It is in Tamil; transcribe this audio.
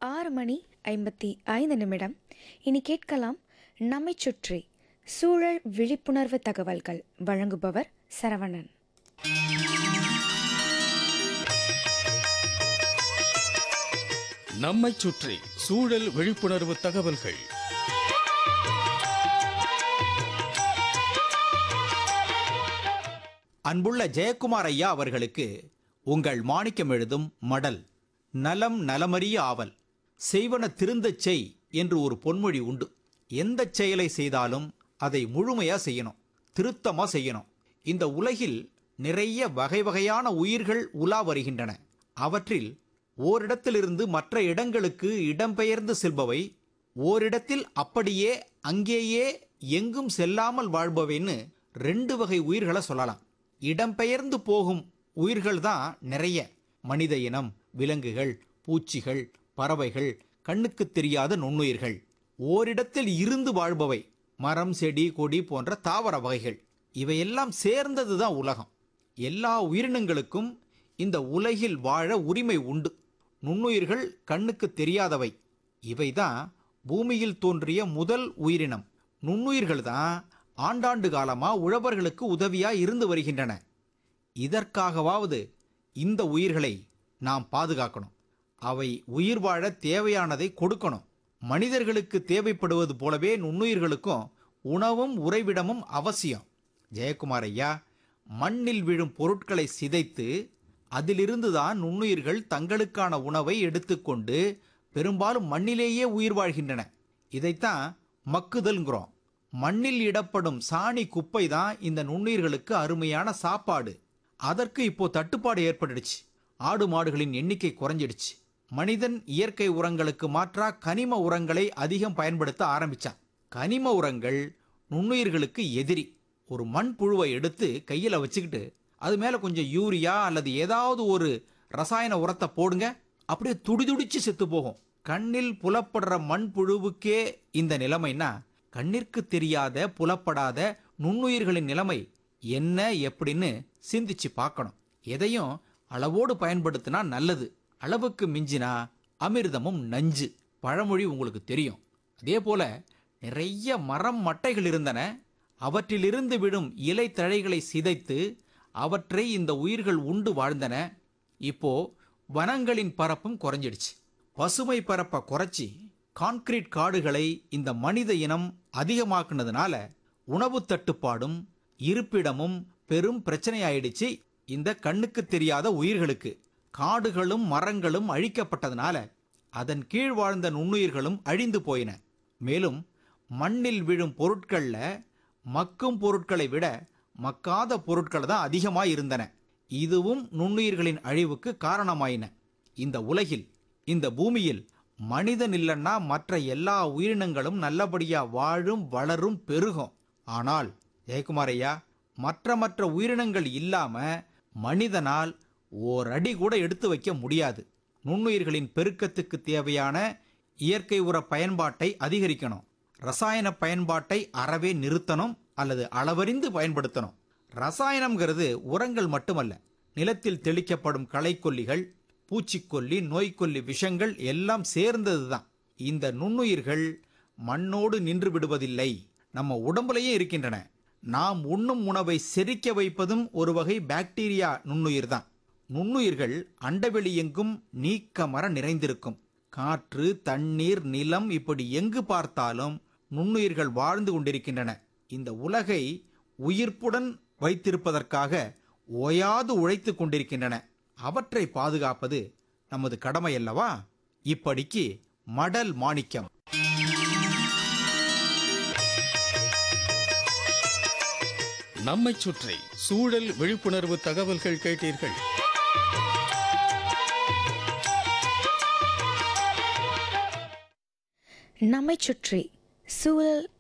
ஆறு மணி ஐம்பத்தி ஐந்து நிமிடம் இனி கேட்கலாம் நம்மை சுற்றி சூழல் விழிப்புணர்வு தகவல்கள் வழங்குபவர் சரவணன் நம்மைச் சுற்றி சூழல் விழிப்புணர்வு தகவல்கள் அன்புள்ள ஜெயக்குமார் ஐயா அவர்களுக்கு உங்கள் மாணிக்கம் எழுதும் மடல் நலம் நலமறிய ஆவல் செய்வன திருந்தச் செய் என்று ஒரு பொன்மொழி உண்டு எந்த செயலை செய்தாலும் அதை முழுமையா செய்யணும் திருத்தமா செய்யணும் இந்த உலகில் நிறைய வகை வகையான உயிர்கள் உலா வருகின்றன அவற்றில் ஓரிடத்திலிருந்து மற்ற இடங்களுக்கு இடம்பெயர்ந்து செல்பவை ஓரிடத்தில் அப்படியே அங்கேயே எங்கும் செல்லாமல் வாழ்பவைன்னு ரெண்டு வகை உயிர்களை சொல்லலாம் இடம்பெயர்ந்து போகும் உயிர்கள் தான் நிறைய மனித இனம் விலங்குகள் பூச்சிகள் பறவைகள் கண்ணுக்கு தெரியாத நுண்ணுயிர்கள் ஓரிடத்தில் இருந்து வாழ்பவை மரம் செடி கொடி போன்ற தாவர வகைகள் இவையெல்லாம் சேர்ந்தது தான் உலகம் எல்லா உயிரினங்களுக்கும் இந்த உலகில் வாழ உரிமை உண்டு நுண்ணுயிர்கள் கண்ணுக்கு தெரியாதவை இவைதான் பூமியில் தோன்றிய முதல் உயிரினம் நுண்ணுயிர்கள் தான் ஆண்டாண்டு காலமா உழவர்களுக்கு உதவியா இருந்து வருகின்றன இதற்காகவாவது இந்த உயிர்களை நாம் பாதுகாக்கணும் அவை உயிர் வாழ தேவையானதை கொடுக்கணும் மனிதர்களுக்கு தேவைப்படுவது போலவே நுண்ணுயிர்களுக்கும் உணவும் உறைவிடமும் அவசியம் ஜெயக்குமார் ஐயா மண்ணில் விழும் பொருட்களை சிதைத்து அதிலிருந்து தான் நுண்ணுயிர்கள் தங்களுக்கான உணவை எடுத்துக்கொண்டு பெரும்பாலும் மண்ணிலேயே உயிர் வாழ்கின்றன இதைத்தான் மக்குதல்ங்கிறோம் மண்ணில் இடப்படும் சாணி குப்பை தான் இந்த நுண்ணுயிர்களுக்கு அருமையான சாப்பாடு அதற்கு இப்போ தட்டுப்பாடு ஏற்பட்டுடுச்சு ஆடு மாடுகளின் எண்ணிக்கை குறைஞ்சிடுச்சு மனிதன் இயற்கை உரங்களுக்கு மாற்றா கனிம உரங்களை அதிகம் பயன்படுத்த ஆரம்பிச்சான் கனிம உரங்கள் நுண்ணுயிர்களுக்கு எதிரி ஒரு மண் புழுவை எடுத்து கையில் வச்சுக்கிட்டு அது மேலே கொஞ்சம் யூரியா அல்லது ஏதாவது ஒரு ரசாயன உரத்தை போடுங்க அப்படியே துடிதுடிச்சு செத்து போகும் கண்ணில் புலப்படுற மண் புழுவுக்கே இந்த நிலைமைனா கண்ணிற்கு தெரியாத புலப்படாத நுண்ணுயிர்களின் நிலைமை என்ன எப்படின்னு சிந்திச்சு பார்க்கணும் எதையும் அளவோடு பயன்படுத்தினா நல்லது அளவுக்கு மிஞ்சினா அமிர்தமும் நஞ்சு பழமொழி உங்களுக்கு தெரியும் அதே போல நிறைய மரம் மட்டைகள் இருந்தன அவற்றிலிருந்து விடும் இலை தழைகளை சிதைத்து அவற்றை இந்த உயிர்கள் உண்டு வாழ்ந்தன இப்போ வனங்களின் பரப்பும் குறைஞ்சிடுச்சு பசுமை பரப்பை குறைச்சி கான்கிரீட் காடுகளை இந்த மனித இனம் அதிகமாக்குனதுனால உணவு தட்டுப்பாடும் இருப்பிடமும் பெரும் பிரச்சனையாயிடுச்சு இந்த கண்ணுக்கு தெரியாத உயிர்களுக்கு காடுகளும் மரங்களும் அழிக்கப்பட்டதுனால அதன் கீழ் வாழ்ந்த நுண்ணுயிர்களும் அழிந்து போயின மேலும் மண்ணில் விழும் பொருட்கள்ல மக்கும் பொருட்களை விட மக்காத பொருட்கள் தான் அதிகமாக இருந்தன இதுவும் நுண்ணுயிர்களின் அழிவுக்கு காரணமாயின இந்த உலகில் இந்த பூமியில் மனிதன் இல்லைன்னா மற்ற எல்லா உயிரினங்களும் நல்லபடியா வாழும் வளரும் பெருகும் ஆனால் ஜெயக்குமார் ஐயா மற்ற மற்ற உயிரினங்கள் இல்லாம மனிதனால் ஓர் அடி கூட எடுத்து வைக்க முடியாது நுண்ணுயிர்களின் பெருக்கத்துக்கு தேவையான இயற்கை உர பயன்பாட்டை அதிகரிக்கணும் ரசாயன பயன்பாட்டை அறவே நிறுத்தணும் அல்லது அளவறிந்து பயன்படுத்தணும் ரசாயனம்ங்கிறது உரங்கள் மட்டுமல்ல நிலத்தில் தெளிக்கப்படும் களைக்கொல்லிகள் பூச்சிக்கொல்லி நோய்க்கொல்லி விஷங்கள் எல்லாம் சேர்ந்ததுதான் இந்த நுண்ணுயிர்கள் மண்ணோடு நின்று விடுவதில்லை நம்ம உடம்புலயே இருக்கின்றன நாம் உண்ணும் உணவை செரிக்க வைப்பதும் ஒரு வகை பாக்டீரியா நுண்ணுயிர் தான் நுண்ணுயிர்கள் அண்டவெளி எங்கும் நீக்கமர நிறைந்திருக்கும் காற்று தண்ணீர் நிலம் இப்படி எங்கு பார்த்தாலும் நுண்ணுயிர்கள் வாழ்ந்து கொண்டிருக்கின்றன இந்த உலகை உயிர்ப்புடன் வைத்திருப்பதற்காக ஓயாது உழைத்துக் கொண்டிருக்கின்றன அவற்றை பாதுகாப்பது நமது கடமை அல்லவா இப்படிக்கு மடல் மாணிக்கம் நம்மைச் சுற்றி சூழல் விழிப்புணர்வு தகவல்கள் கேட்டீர்கள் நம்மை சுற்றி சூழல்